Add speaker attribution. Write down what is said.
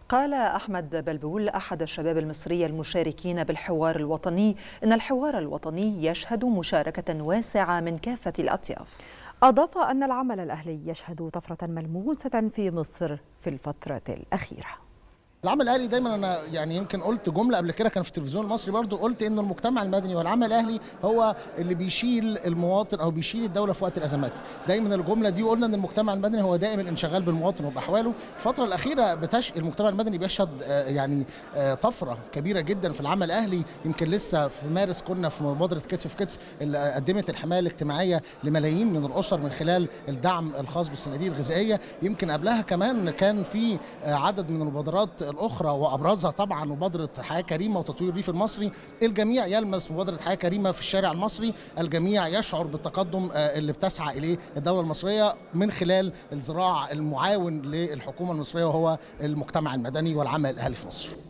Speaker 1: قال أحمد بلبول أحد الشباب المصري المشاركين بالحوار الوطني إن الحوار الوطني يشهد مشاركة واسعة من كافة الأطياف
Speaker 2: أضاف أن العمل الأهلي يشهد طفرة ملموسة في مصر في الفترة الأخيرة
Speaker 3: العمل الاهلي دايما انا يعني يمكن قلت جمله قبل كده كان في التلفزيون المصري برضو قلت ان المجتمع المدني والعمل الاهلي هو اللي بيشيل المواطن او بيشيل الدوله في وقت الازمات دايما الجمله دي قلنا ان المجتمع المدني هو دائم الانشغال بالمواطن وباحواله الفتره الاخيره بتش المجتمع المدني بيشهد يعني طفره كبيره جدا في العمل الاهلي يمكن لسه في مارس كنا في مبادره كتف في كتف اللي قدمت الحمايه الاجتماعيه لملايين من الاسر من خلال الدعم الخاص بالصناديق الغذائيه يمكن قبلها كمان كان في عدد من المبادرات الاخرى وابرزها طبعا مبادره حياه كريمه وتطوير الريف المصري الجميع يلمس مبادره حياه كريمه في الشارع المصري الجميع يشعر بالتقدم اللي بتسعى اليه الدوله المصريه من خلال الذراع المعاون للحكومه المصريه وهو المجتمع المدني والعمل الاهلي في مصر